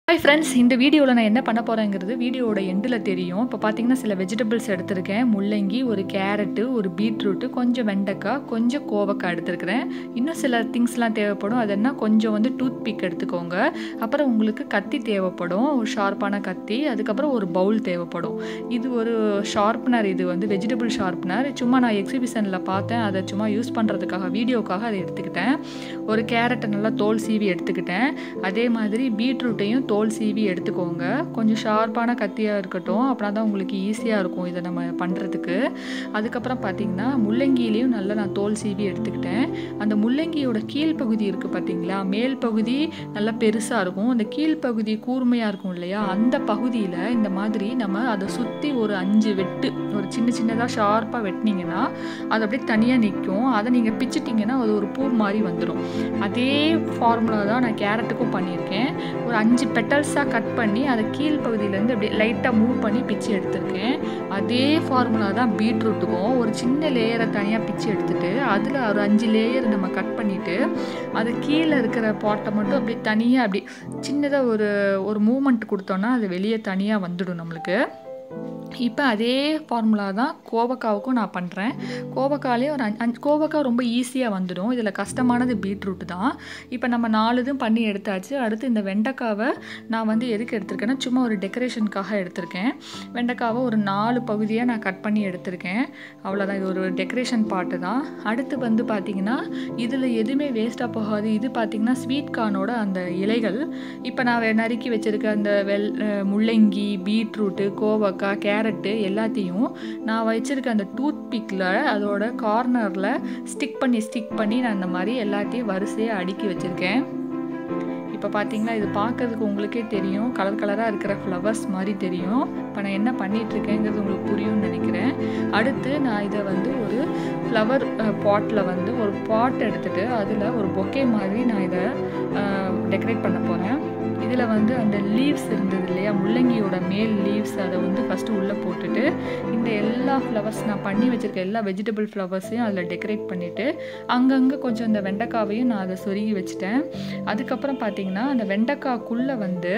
hi friends இந்த வீடியோவில் நான் என்ன பண்ண போகிறேங்கிறது வீடியோவோட எண்டில் தெரியும் இப்போ பார்த்தீங்கன்னா சில வெஜிடபிள்ஸ் எடுத்திருக்கேன் முள்ளங்கி ஒரு கேரட்டு ஒரு பீட்ரூட்டு கொஞ்சம் வெண்டைக்காய் கொஞ்சம் கோவக்காய் எடுத்திருக்கிறேன் இன்னும் சில திங்ஸ்லாம் தேவைப்படும் அது என்ன கொஞ்சம் வந்து டூத் பிக் எடுத்துக்கோங்க அப்புறம் உங்களுக்கு கத்தி தேவைப்படும் ஒரு ஷார்ப்பான கத்தி அதுக்கப்புறம் ஒரு பவுல் தேவைப்படும் இது ஒரு ஷார்ப்னர் இது வந்து வெஜிடபிள் ஷார்ப்னர் சும்மா நான் எக்ஸிபிஷனில் பார்த்தேன் அதை சும்மா யூஸ் பண்ணுறதுக்காக வீடியோக்காக அதை எடுத்துக்கிட்டேன் ஒரு கேரட்டை நல்லா தோல் சீவி எடுத்துக்கிட்டேன் அதே மாதிரி பீட்ரூட்டையும் தோல் சீவி எடுத்துக்கோங்க கொஞ்சம் ஷார்ப்பான கத்தியாக இருக்கட்டும் அப்படின்னா தான் உங்களுக்கு ஈஸியாக இருக்கும் இதை நம்ம பண்ணுறதுக்கு அதுக்கப்புறம் பார்த்தீங்கன்னா முள்ளங்கியிலையும் நல்லா நான் தோல் சீவி எடுத்துக்கிட்டேன் அந்த முள்ளங்கியோட கீழ்ப்பகுதி இருக்குது பார்த்தீங்களா மேல் பகுதி நல்லா பெருசாக இருக்கும் அந்த கீழ்ப்பகுதி கூர்மையாக இருக்கும் இல்லையா அந்த பகுதியில் இந்த மாதிரி நம்ம அதை சுற்றி ஒரு அஞ்சு வெட்டு ஒரு சின்ன சின்னதாக ஷார்ப்பாக வெட்டினீங்கன்னா அது அப்படியே தனியாக நிற்கும் அதை நீங்கள் பிச்சிட்டிங்கன்னா அது ஒரு பூ மாதிரி வந்துடும் அதே ஃபார்முலா தான் நான் கேரட்டுக்கும் பண்ணியிருக்கேன் ஒரு அஞ்சு பெட்டல்ஸாக கட் பண்ணி அதை கீழ்ப்பகுதியிலேருந்து அப்படியே லைட்டாக மூவ் பண்ணி பிச்சு எடுத்திருக்கேன் அதே ஃபார்முலா தான் பீட்ரூட்டுக்கும் ஒரு சின்ன லேயரை தனியாக பிச்சு எடுத்துட்டு அதில் ஒரு அஞ்சு லேயர் நம்ம கட் பண்ணிவிட்டு அது கீழே இருக்கிற பாட்டை மட்டும் அப்படியே தனியாக அப்படி சின்னதாக ஒரு ஒரு மூமெண்ட் கொடுத்தோன்னா அது வெளியே தனியாக வந்துடும் நம்மளுக்கு இப்போ அதே ஃபார்முலா தான் கோவக்காவுக்கும் நான் பண்ணுறேன் கோவக்காலே ஒரு அஞ்சு அஞ்சு கோவக்காய் ரொம்ப ஈஸியாக வந்துடும் இதில் கஷ்டமானது பீட்ரூட் தான் இப்போ நம்ம நாலு இதுவும் பண்ணி எடுத்தாச்சு அடுத்து இந்த வெண்டைக்காவை நான் வந்து எதுக்கு எடுத்திருக்கேன்னா சும்மா ஒரு டெக்கரேஷனுக்காக எடுத்திருக்கேன் வெண்டைக்காவை ஒரு நாலு பகுதியாக நான் கட் பண்ணி எடுத்திருக்கேன் அவ்வளோதான் இது ஒரு டெக்கரேஷன் பாட்டு தான் அடுத்து வந்து பார்த்திங்கன்னா இதில் எதுவுமே வேஸ்ட்டாக போகாது இது பார்த்திங்கன்னா ஸ்வீட் கார்னோட அந்த இலைகள் இப்போ நான் நறுக்கி வச்சுருக்க அந்த வெள் முள்ளங்கி பீட்ரூட்டு கோவக்காய் கேரட்டு எல்லாத்தையும் நான் வச்சுருக்க அந்த டூத் பிக்கில் அதோட கார்னரில் ஸ்டிக் பண்ணி ஸ்டிக் பண்ணி நான் இந்த மாதிரி எல்லாத்தையும் வரிசையாக அடுக்கி வச்சுருக்கேன் இப்போ பார்த்தீங்களா இது பார்க்கறதுக்கு உங்களுக்கே தெரியும் கலர் கலராக இருக்கிற ஃப்ளவர்ஸ் மாதிரி தெரியும் இப்போ நான் என்ன பண்ணிகிட்ருக்கேங்கிறது உங்களுக்கு புரியும்னு நினைக்கிறேன் அடுத்து நான் இதை வந்து ஒரு ஃப்ளவர் பாட்டில் வந்து ஒரு பாட் எடுத்துகிட்டு அதில் ஒரு பொக்கே மாதிரி நான் இதை டெக்கரேட் பண்ண போகிறேன் இதில் வந்து அந்த லீவ்ஸ் இருந்தது இல்லையா முள்ளங்கியோட மேல் லீவ்ஸ் அதை வந்து ஃபஸ்ட்டு உள்ளே போட்டுட்டு இந்த எல்லா ஃப்ளவர்ஸ் நான் பண்ணி வச்சுருக்க எல்லா வெஜிடபிள் ஃப்ளவர்ஸையும் அதில் டெக்கரேட் பண்ணிவிட்டு அங்கங்கே கொஞ்சம் இந்த வெண்டைக்காவையும் நான் அதை சொருகி வச்சுட்டேன் அதுக்கப்புறம் பார்த்திங்கன்னா அந்த வெண்டைக்காய்க்குள்ளே வந்து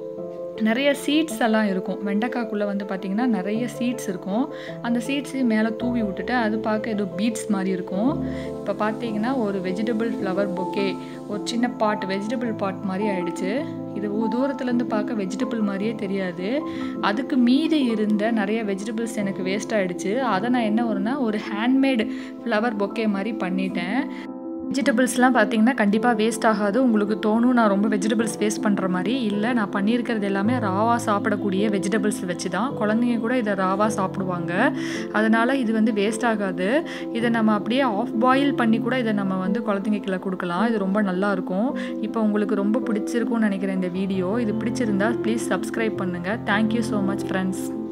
நிறைய சீட்ஸ் எல்லாம் இருக்கும் வெண்டைக்காய்க்குள்ளே வந்து பார்த்திங்கன்னா நிறைய சீட்ஸ் இருக்கும் அந்த சீட்ஸையும் மேலே தூவி விட்டுட்டு அது பார்க்க ஏதோ பீட்ஸ் மாதிரி இருக்கும் இப்போ பார்த்தீங்கன்னா ஒரு வெஜிடபிள் ஃப்ளவர் பொக்கே ஒரு சின்ன பாட் வெஜிடபிள் பாட் மாதிரி ஆயிடுச்சு இது தூரத்துலேருந்து பார்க்க வெஜிடபிள் மாதிரியே தெரியாது அதுக்கு மீதி இருந்த நிறைய வெஜிடபிள்ஸ் எனக்கு வேஸ்ட் ஆகிடுச்சு அதை நான் என்ன வரும்னா ஒரு ஹேண்ட்மேடு ஃப்ளவர் பொக்கே மாதிரி பண்ணிட்டேன் வெஜிடபிள்ஸ்லாம் பார்த்தீங்கன்னா கண்டிப்பாக வேஸ்ட் ஆகாது உங்களுக்கு தோணும் நான் ரொம்ப வெஜிடபிள்ஸ் வேஸ்ட் பண்ணுற மாதிரி இல்லை நான் பண்ணியிருக்கிறது எல்லாமே ராவாக சாப்பிடக்கூடிய வெஜிடபிள்ஸ் வச்சு தான் குழந்தைங்க கூட இதை ராவாக சாப்பிடுவாங்க அதனால் இது வந்து வேஸ்ட் ஆகாது இதை நம்ம அப்படியே ஆஃப் பாயில் பண்ணி கூட இதை நம்ம வந்து குழந்தைங்களுக்குள்ள கொடுக்கலாம் இது ரொம்ப நல்லாயிருக்கும் இப்போ உங்களுக்கு ரொம்ப பிடிச்சிருக்கும்னு நினைக்கிறேன் இந்த வீடியோ இது பிடிச்சிருந்தா ப்ளீஸ் சப்ஸ்கிரைப் பண்ணுங்கள் தேங்க்யூ ஸோ மச் ஃப்ரெண்ட்ஸ்